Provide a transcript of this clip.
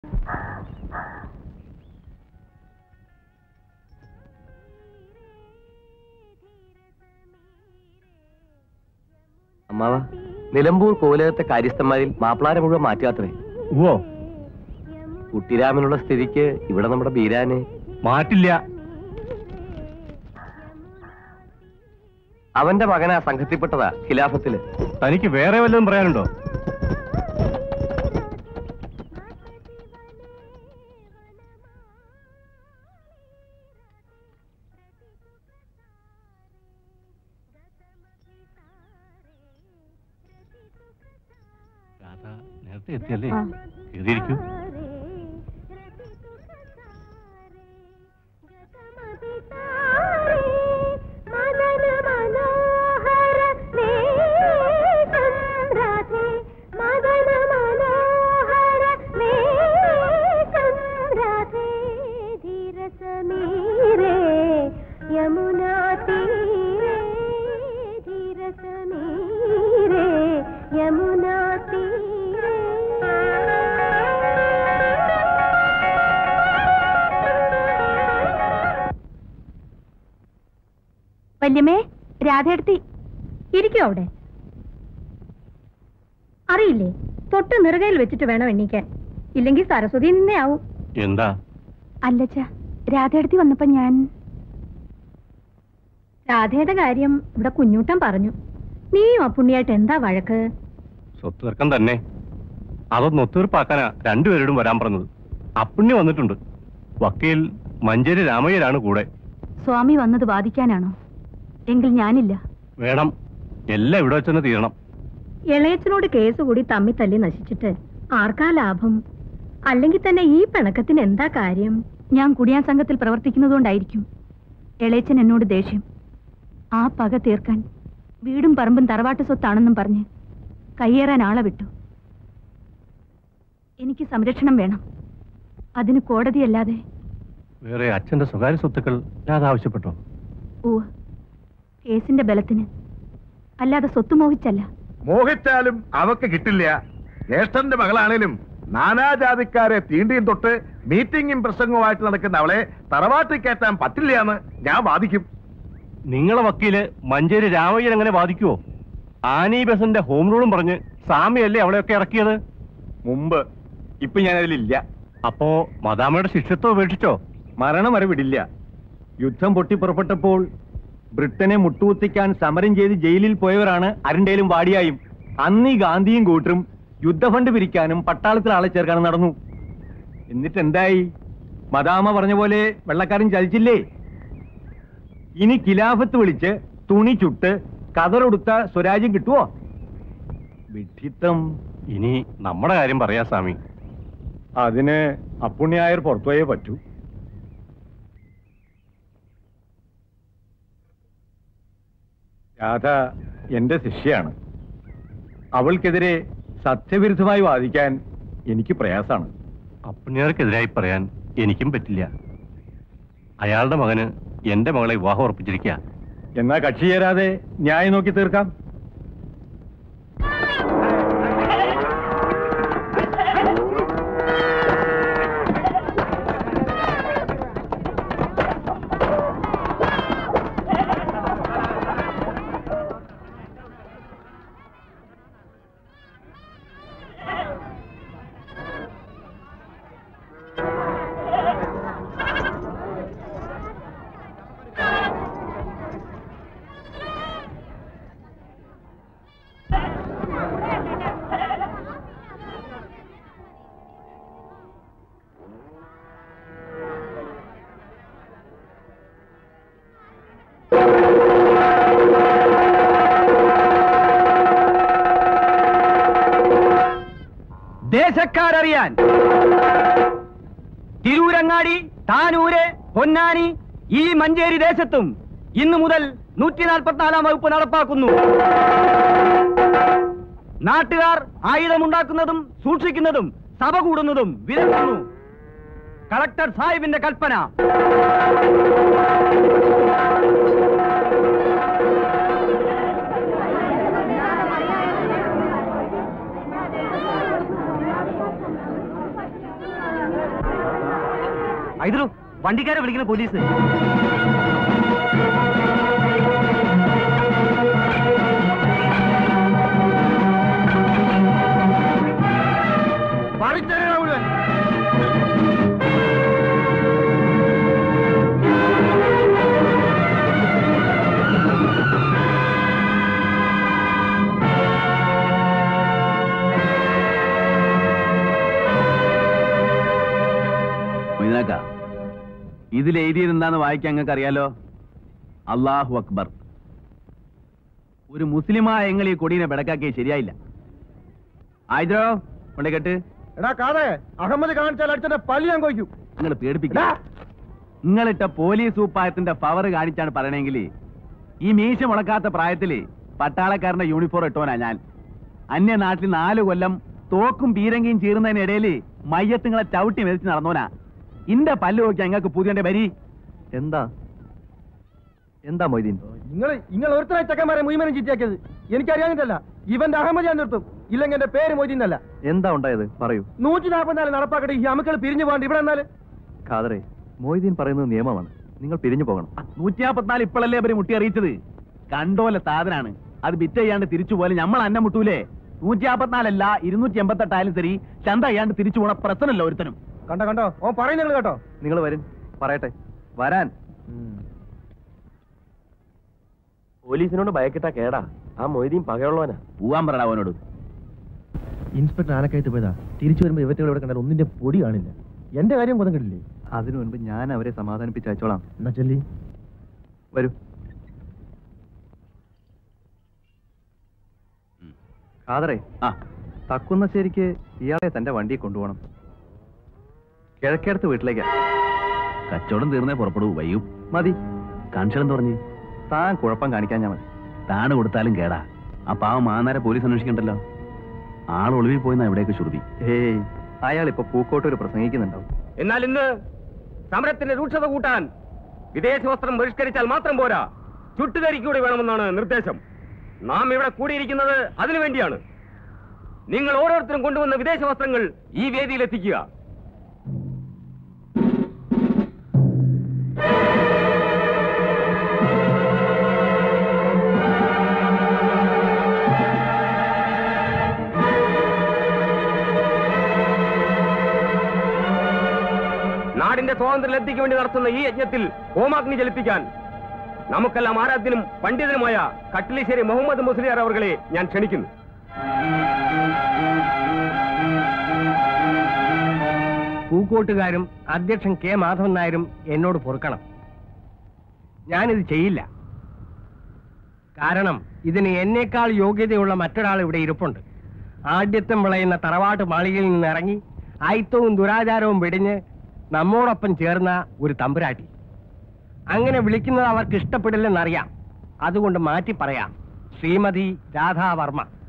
അമ്മാവ നിലമ്പൂർ കോലകത്തെ കാര്യസ്ഥന്മാരിൽ മാപ്പിളാരെ മുഴുവൻ മാറ്റിയാത്രേ ഓ കുട്ടിരാമനുള്ള സ്ഥിതിക്ക് ഇവിടെ നമ്മുടെ ബീരാനെ മാറ്റില്ല അവന്റെ മകനാ സംഘത്തിൽപ്പെട്ടതാ ഖിലാഫത്തില് തനിക്ക് വേറെ വല്ലതും പറയാനുണ്ടോ രാധ നേരത്തെ എത്തിയല്ലേ കയറിയിരിക്കൂ यमुना तीरे धीर समीरे यमुना तीरे വല്യമ്മേ രാധയെടുത്തി ഇരിക്കോ അവിടെ അറിയില്ലേ തൊട്ട് നിറുകയിൽ വെച്ചിട്ട് വേണം എണ്ണീക്കാൻ ഇല്ലെങ്കിൽ സരസ്വതി നിന്നേ ആവും എന്താ അല്ലച്ച രാധയെടുത്തി വന്നപ്പോ ഞാൻ രാധയുടെ കാര്യം ഇവിടെ കുഞ്ഞൂട്ടൻ പറഞ്ഞു നീയും അപ്പുണ്ണിയായിട്ട് എന്താ വഴക്ക് സ്വത്ത് തർക്കം തന്നെ അതൊന്ന് ഒത്തീർപ്പാക്കാനാ രണ്ടുപേരോടും വരാൻ പറഞ്ഞത് അപ്പുണ്യ വന്നിട്ടുണ്ട് വക്കീൽ മഞ്ചേരി രാമയ്യരാണ് കൂടെ സ്വാമി വന്നത് വാദിക്കാനാണോ എങ്കിൽ ഞാനില്ല വേണം എല്ലാം ഇവിടെ വെച്ചെന്ന് തീരണം ഇളയച്ചനോട് കേസ് കൂടി തമ്മി തല്ലി നശിച്ചിട്ട് ആർക്കാ ലാഭം അല്ലെങ്കിൽ തന്നെ ഈ പിണക്കത്തിന് എന്താ കാര്യം ഞാൻ കുടിയാൻ സംഘത്തിൽ പ്രവർത്തിക്കുന്നതുകൊണ്ടായിരിക്കും ഇളയച്ചൻ എന്നോട് ദേഷ്യം ആ പക തീർക്കാൻ വീടും പറമ്പും തറവാട്ട് സ്വത്താണെന്നും പറഞ്ഞ് കയ്യേറാൻ ആളെ വിട്ടു എനിക്ക് സംരക്ഷണം വേണം അതിന് കോടതിയല്ലാതെ വേറെ അച്ഛന്റെ സ്വകാര്യ സ്വത്തുക്കൾ രാധ ആവശ്യപ്പെട്ടോ ഓ കേസിന്റെ ബലത്തിന് അല്ലാതെ സ്വത്ത് മോഹിച്ചല്ല മോഹിച്ചാലും അവക്ക് കിട്ടില്ല ജ്യേഷ്ഠന്റെ മകളാണേലും നാനാജാതിക്കാരെ തീണ്ടിയും തൊട്ട് മീറ്റിംഗും പ്രസംഗവുമായിട്ട് നടക്കുന്ന അവളെ തറവാട്ടിൽ കയറ്റാൻ പറ്റില്ല എന്ന് ഞാൻ വാദിക്കും നിങ്ങളെ വക്കീല് മഞ്ചേരി രാമയ്യൻ എങ്ങനെ വാദിക്കുവോ ആനി ബസന്റെ ഹോം റൂളും പറഞ്ഞ് സാമിയല്ലേ അവളെയൊക്കെ ഇറക്കിയത് മുമ്പ് ഇപ്പൊ ഞാൻ അതിലില്ല അപ്പോ മദാമയുടെ ശിഷ്യത്വം ഉപേക്ഷിച്ചോ മരണം വരെ വിടില്ല യുദ്ധം പൊട്ടിപ്പുറപ്പെട്ടപ്പോൾ ബ്രിട്ടനെ മുട്ടുകുത്തിക്കാൻ സമരം ചെയ്ത് ജയിലിൽ പോയവരാണ് അരണ്ടേലും വാടിയായും അന്ന് ഈ ഗാന്ധിയും കൂട്ടരും യുദ്ധഫണ്ട് പിരിക്കാനും പട്ടാളത്തിൽ ആളെ ചേർക്കാനും നടന്നു എന്നിട്ട് എന്തായി മദാമ പറഞ്ഞ പോലെ വെള്ളക്കാരൻ ചതിച്ചില്ലേ ഇനി കിലാഫത്ത് വിളിച്ച് തുണി ചുട്ട് കതറൊടുത്ത സ്വരാജ്യം കിട്ടുവോ വിഡ്ഢിത്തം ഇനി നമ്മുടെ കാര്യം പറയാ സ്വാമി അതിന് അപ്പുണ്യായർ പുറത്തുപോയേ പറ്റൂ രാധ എന്റെ ശിഷ്യയാണ് അവൾക്കെതിരെ സത്യവിരുദ്ധമായി വാദിക്കാൻ എനിക്ക് പ്രയാസാണ് അപ്പുണ്യർക്കെതിരായി പറയാൻ എനിക്കും പറ്റില്ല അയാളുടെ മകന് എന്റെ മകളെ വിവാഹം ഉറപ്പിച്ചിരിക്കുക എന്നാ കക്ഷി ചേരാതെ ന്യായം നോക്കി തീർക്കാം ദേശക്കാരറിയാൻ തിരൂരങ്ങാടി താനൂര് പൊന്നാനി ഈ മഞ്ചേരി ദേശത്തും ഇന്നു മുതൽ നൂറ്റി നാൽപ്പത്തിനാലാം വകുപ്പ് നടപ്പാക്കുന്നു നാട്ടുകാർ ആയുധമുണ്ടാക്കുന്നതും സൂക്ഷിക്കുന്നതും സഭ കൂടുന്നതും വിലക്കുന്നു കളക്ടർ സാഹിബിന്റെ കൽപ്പന ഐതലു വണ്ടിക്കാരെ വിളിക്കുന്ന പോലീസ് പറിച്ചേരാ മുഴുവൻ മൊയ്നാക്ക ഇതിൽ എഴുതിയിരുന്നാന്ന് വായിക്കാൻ നിങ്ങൾക്ക് അറിയാലോ അള്ളാഹു അക്ബർ ഒരു മുസ്ലിമായ എങ്ങൾ ഈ കൊടീനെ ബെടക്കാക്കിയത് ശരിയായില്ല ആയിദ്രോ കൊണ്ടേ കേട്ട് എടാ കാതെ അഹമ്മദ് കാണിച്ചാൽ അടിച്ചന്റെ പല്ലി ഞാൻ കൊയ്ക്കും നിങ്ങൾ പേടിപ്പിക്കുക നിങ്ങളിട്ട പോലീസ് ഉപ്പായത്തിന്റെ പവർ കാണിച്ചാണ് പറയണെങ്കിൽ ഈ മീശ മുളക്കാത്ത പ്രായത്തില് പട്ടാളക്കാരന്റെ യൂണിഫോം ഇട്ടോനാ ഞാൻ അന്യ നാട്ടിൽ നാല് കൊല്ലം തോക്കും പീരങ്കിയും ചീറുന്നതിനിടയില് മയ്യത്തുങ്ങളെ ചവിട്ടി മെതിച്ച് നടന്നോനാ ഇന്റെ പല്ല് നോക്കിയാ ഞങ്ങൾക്ക് പുതിയ വരി എന്താ എന്താ മൊയ്തീൻ നിങ്ങൾ നിങ്ങൾ ഒരുത്തരായി ചെക്കന്മാരെ മുഴുവനും ചീറ്റിയാക്കിയത് എനിക്കറിയാഞ്ഞിട്ടല്ല ഇവന്റെ അഹമ്മദ് ഞാൻ നിർത്തും ഇല്ലെങ്കിൽ എന്റെ പേര് മൊയ്തീന്നല്ല എന്താ ഉണ്ടായത് പറയൂ നൂറ്റി നാൽപ്പത്തിനാല് നടപ്പാക്കട്ടെ ഈ അമക്കൾ പിരിഞ്ഞു പോകണ്ട ഇവിടെ എന്നാല് ഖാദറെ മൊയ്തീൻ പറയുന്നത് നിയമമാണ് നിങ്ങൾ പിരിഞ്ഞു പോകണം നൂറ്റി നാപ്പത്തിനാല് ഇപ്പോഴല്ലേ അവര് മുട്ടി അറിയിച്ചത് കണ്ടോലെ സാധനാണ് അത് ബിറ്റ് ചെയ്യാണ്ട് തിരിച്ചു പോലെ നമ്മൾ അന്നം മുട്ടൂലേ നൂറ്റി നാപ്പത്തിനാലല്ല ഇരുന്നൂറ്റി എൺപത്തെട്ടായാലും ശരി ചന്ത ചെയ്യാണ്ട് തിരിച്ചു പോണ പ്രശ്നമല്ല ഒരുത്തനും കണ്ടോ കണ്ടോ ഓൻ പറയും നിങ്ങൾ കേട്ടോ നിങ്ങൾ വരും പറയട്ടെ വരാൻ പോലീസിനോട് ഭയക്കിട്ടാ കേടാ ആ മൊയ്തീൻ പകയുള്ളവനാ പോവാൻ പറടാ അവനോട് ഇൻസ്പെക്ടർ ആനക്കയത്ത് പോയതാ തിരിച്ചു വരുമ്പോ ഇവറ്റകൾ ഇവിടെ കണ്ടാൽ ഒന്നിന്റെ പൊടി കാണില്ല എന്റെ കാര്യം കൊതം കിട്ടില്ലേ അതിനു മുൻപ് ഞാൻ അവരെ സമാധാനിപ്പിച്ച് അയച്ചോളാം എന്നാ ചെല്ലി വരൂ ഖാദറെ ആ തക്കുന്നശ്ശേരിക്ക് ഇയാളെ തന്റെ വണ്ടി കൊണ്ടുപോകണം കിഴക്കേടത്ത് വീട്ടിലേക്കാ കച്ചവടം തീർന്നേ പുറപ്പെടൂ വയ്യും മതി കാണിച്ചാലും പറഞ്ഞു താൻ കുഴപ്പം കാണിക്കാൻ ഞാൻ മതി താണ് കൊടുത്താലും കേടാ ആ പാവം മാന്നാരെ പോലീസ് അന്വേഷിക്കണ്ടല്ലോ ആൾ ഒളിവിൽ പോയിന്നാ എവിടെയൊക്കെ ശ്രുതി ഏയ് അയാൾ ഇപ്പൊ പൂക്കോട്ടൂര് പ്രസംഗിക്കുന്നുണ്ടാവും എന്നാൽ ഇന്ന് സമരത്തിന്റെ രൂക്ഷത കൂട്ടാൻ വിദേശ വസ്ത്രം ബഹിഷ്കരിച്ചാൽ മാത്രം പോരാ ചുട്ടുകരിക്കൂടി വേണമെന്നാണ് നിർദ്ദേശം നാം ഇവിടെ കൂടിയിരിക്കുന്നത് അതിനു വേണ്ടിയാണ് നിങ്ങൾ ഓരോരുത്തരും കൊണ്ടുവന്ന വിദേശ വസ്ത്രങ്ങൾ ഈ വേദിയിൽ എത്തിക്കുക നാടിന്റെ സ്വാതന്ത്ര്യ ലബ്ധിക്ക് വേണ്ടി നടത്തുന്ന ഈ യജ്ഞത്തിൽ ഹോമാഗ്നി ജലിപ്പിക്കാൻ നമുക്കെല്ലാം ആരാധ്യനും പണ്ഡിതനുമായ കട്ടിലിശ്ശേരി മുഹമ്മദ് മുസ്ലിയാർ അവർകളെ ഞാൻ ക്ഷണിക്കുന്നു പൂക്കോട്ടുകാരും അധ്യക്ഷൻ കെ മാധവൻ നായരും എന്നോട് പൊറുക്കണം ഞാനിത് ചെയ്യില്ല കാരണം ഇതിന് എന്നേക്കാൾ യോഗ്യതയുള്ള മറ്റൊരാൾ ഇവിടെ ഇരിപ്പുണ്ട് ആദ്യത്വം വിളയുന്ന തറവാട്ട് മാളികയിൽ നിന്ന് ഇറങ്ങി ആയിത്തവും ദുരാചാരവും വെടിഞ്ഞ് നമ്മോടൊപ്പം ചേർന്ന ഒരു തമ്പുരാട്ടി അങ്ങനെ വിളിക്കുന്നത് അവർക്ക് ഇഷ്ടപ്പെടില്ലെന്നറിയാം അതുകൊണ്ട് മാറ്റി പറയാം ശ്രീമതി രാധാവർമ്മ